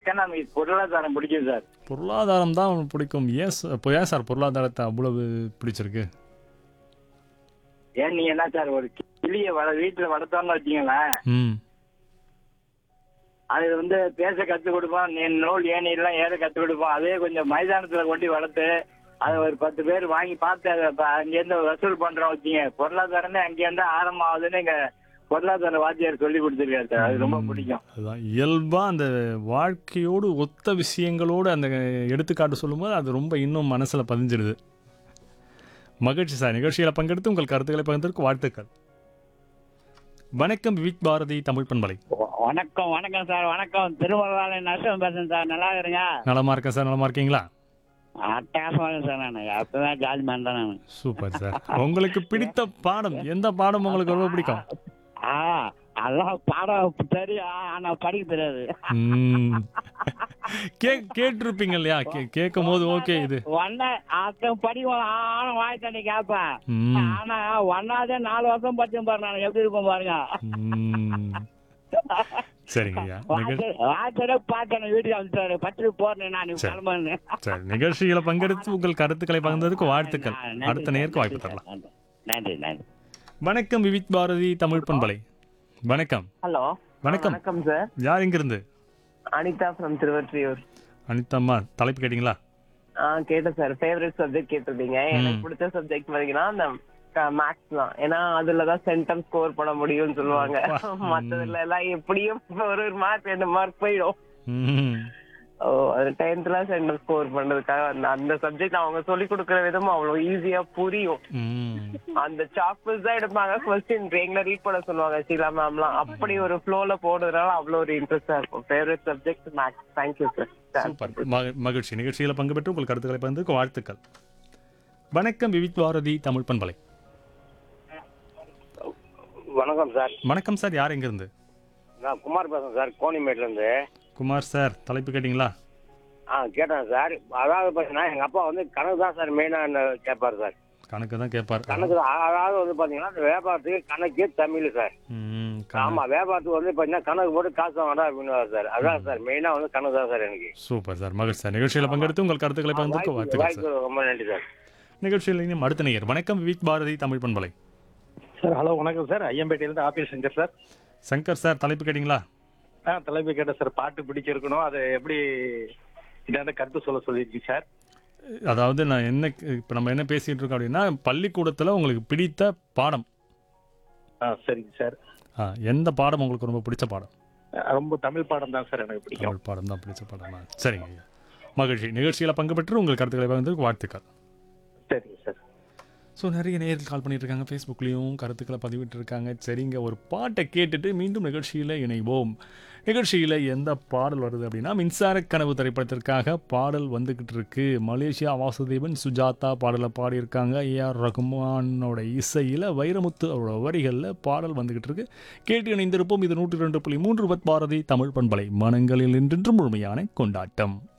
Economics பொருளாதாரம் பிடிக்கும் sir பொருளாதாரம் தான் அவனுக்கு பிடிக்கும் ஏன் சார் இப்போ ஏன் சார் பொருளாதாரத்தை அவ்வளவு பிடிச்சிருக்கு ஏன் நீங்க என்ன சார் ஒரு கிளிய வள வீட்டுல வளர்த்தோம்னு வச்சீங்களேன் ம் அது வந்து பேச கத்து கொடுப்போம் நீ நூல் ஏணி எல்லாம் ஏற கத்து கொடுப்போம் அதே கொஞ்சம் மைதானத்துல கொண்டு வளர்த்து அதை ஒரு பத்து பேர் வாங்கி பார்த்து அதை ப- அங்கேருந்து வசூல் பண்றோம் வச்சீங்க பொருளாதாரமே அங்கேருந்து ஆரம்பம் ஆகுதுன்னு எங்க பொருளாதார வாத்தியார் சொல்லி கொடுத்துருக்காரு சார் அது ரொம்ப பிடிக்கும் அதுதான் இயல்பாக அந்த வாழ்க்கையோடு ஒத்த விஷயங்களோடு அந்த எடுத்துக்காட்டு சொல்லும்போது அது ரொம்ப இன்னும் மனசில் பதிஞ்சிடுது மகிழ்ச்சி சார் நிகழ்ச்சியில் பங்கெடுத்து உங்கள் கருத்துக்களை பகிர்ந்ததற்கு வாழ்த்துக்கள் வணக்கம் விவிக் பாரதி தமிழ் பண்பலை வணக்கம் வணக்கம் சார் வணக்கம் திருமலாலை நரசிம்மன் பேசுறேன் சார் நல்லா இருங்க நலமா இருக்கேன் சார் நலமா இருக்கீங்களா அட்டகாசமா இருக்கேன் சார் நான் எப்பவுமே ஜாலி மேன் தான் நான் சூப்பர் சார் உங்களுக்கு பிடித்த பாடம் எந்த பாடம் உங்களுக்கு ரொம்ப பிடிக்கும் ஆ அதான் பாடம் தெரியும் ஆனா படிக்க தெரியாது ம். கே கேட்டிருப்பீங்க இல்லையா கே கேட்கும் போது ஓகே இது ஒன்னா அத்தன் படிக்கும் ஆனா வாய் தண்ணி கேட்பேன் ம் ஆனா ஒன்னாதே நாலு வருஷம் படிச்சேன் பாரு நான் எப்படி இருக்கும் பாருங்க ம். சரிங்க ஐயா நிகழ் வாய்ச்சட பார்த்தேன் வீட்டுக்கு அனுப்பிச்சாரு பத்து போறேன் நான் சரி. கிளம்புன்னு சரி நிகழ்ச்சிகளை பங்கெடுத்து உங்கள் கருத்துக்களை பகிர்ந்ததுக்கு வாழ்த்துக்கள் அடுத்த நேருக்கு வாய்ப்பு தரலாம் நன்றி நன்றி வணக்கம் விவிக் பாரதி தமிழ் பண்பலை வணக்கம் ஹலோ வணக்கம் வணக்கம் சார் யார் எங்கிருந்து அனிதா ஃப்ரம் திருவற்றியூர் அனிதம்மா தலைப்பு கேட்டிங்களா ஆ கேட்டேன் சார் ஃபேவரட் சப்ஜெக்ட் கேட்டிருந்தீங்க எனக்கு பிடிச்ச சப்ஜெக்ட் பார்த்தீங்கன்னா அந்த மேக்ஸ் தான் ஏன்னா அதுல தான் சென்டம் ஸ்கோர் பண்ண முடியும்னு சொல்லுவாங்க மத்ததுல எல்லாம் எப்படியும் ஒரு ஒரு மார்க் ரெண்டு மார்க் போயிடும் ம் ஓ அது டென்த்ல சென்டம் ஸ்கோர் பண்றதுக்காக அந்த அந்த சப்ஜெக்ட் அவங்க சொல்லி கொடுக்குற விதமும் அவ்வளவு ஈஸியா புரியும் ம் அந்த சாக்பீஸ் தான் எடுப்பாங்க கொஸ்டின் எங்களை ரீட் பண்ண சொல்லுவாங்க ஷீலா மேம்லாம் அப்படி ஒரு ஃப்ளோல போடுறதுனால அவ்வளவு ஒரு இன்ட்ரெஸ்டா இருக்கும் favourite subject maths thank you sir super மக- மகிழ்ச்சி நிகழ்ச்சியில் பங்கு பெற்று உங்கள் கருத்துக்களை பகிர்ந்ததுக்கு வாழ்த்துக்கள் வணக்கம் விவிக் பாரதி தமிழ் பண்பலை வணக்கம் சார் வணக்கம் சார் யார் எங்கிருந்து நான் குமார் பேசுறேன் சார் கோணிமேட்ல இருந்து குமார் சார் தலைப்பு கேட்டிங்களா ஆ கேட்டேன் சார் அதாவது பார்த்தீங்கன்னா எங்க அப்பா வந்து கணக்கு தான் சார் மெயினா கேட்பாரு சார் கணக்கு தான் கேட்பார் கணக்கு தான் அதாவது வந்து பாத்தீங்கன்னா அந்த வியாபாரத்துக்கு கணக்கு தமிழ் சார் ம் ஆமா வியாபாரத்துக்கு வந்து பாத்தீங்கன்னா கணக்கு போட்டு காசு வாங்கடா அப்படின்னு சார் அதான் சார் மெயினா வந்து கணக்கு தான் சார் எனக்கு சூப்பர் சார் மகிழ்ச்சி சார் நிகழ்ச்சியில் பங்கெடுத்து உங்கள் கருத்துக்களை பகிர்ந்ததுக்கு வாய்ப்பு வாழ்த்துக்கள் சார் வாய்ப்பு ரொம்ப நன்றி சார் நிகழ்ச்சியில் இனியும் அடுத்த நேயர் வணக்கம் விவிக் பாரதி தமிழ் பண்பலை சார் ஹலோ வணக்கம் சார் ஐயம்பேட்டையிலேருந்து office Shankar sir Shankar sir தலைப்பு கேட்டிங்களா ஆ தலைமை கேட்ட சார் பாட்டு பிடிச்சிருக்கணும் அதை எப்படி இதான கருத்து சொல்ல சொல்லியிருக்கீங்க சார் அதாவது நான் என்ன இப்போ நம்ம என்ன பேசிகிட்டு இருக்கோம் அப்படின்னா பள்ளிக்கூடத்தில் உங்களுக்கு பிடித்த பாடம் ஆ சரிங்க சார் ஆ, எந்த பாடம் உங்களுக்கு ரொம்ப பிடிச்ச பாடம் ஆ, ரொம்ப தமிழ் பாடம் தான் சார் எனக்கு பிடிக்கும் தமிழ் பாடம் தான் பிடிச்ச பாடமா சரிங்க ஐயா மகிழ்ச்சி நிகழ்ச்சியில் பங்கு பெற்று உங்கள் கருத்துக்களை பகிர்ந்ததுக்கு வாழ்த்துக்கள் சரிங்க சார் ஸோ நிறைய நேர்கள் கால் பண்ணிட்டு இருக்காங்க ஃபேஸ்புக்லேயும் கருத்துக்களை பதிவிட்டு இருக்காங்க சரிங்க ஒரு பாட்டை கேட்டுட்டு மீண்டும் நிகழ்ச்சியில் இணைவோம் நிகழ்ச்சியில் எந்த பாடல் வருது அப்படின்னா மின்சார கனவு திரைப்படத்திற்காக பாடல் வந்துக்கிட்டு இருக்கு மலேசியா வாசுதேவன் சுஜாதா பாடலை பாடியிருக்காங்க ஏஆர் ரகுமானோட இசையில் வைரமுத்து அவரோட வரிகளில் பாடல் வந்துக்கிட்டு இருக்கு கேட்டு இணைந்திருப்போம் இது நூற்றி ரெண்டு புள்ளி மூன்று பத் பாரதி தமிழ் பண்பலை மனங்களில் இன்றென்று முழுமையான கொண்டாட்டம்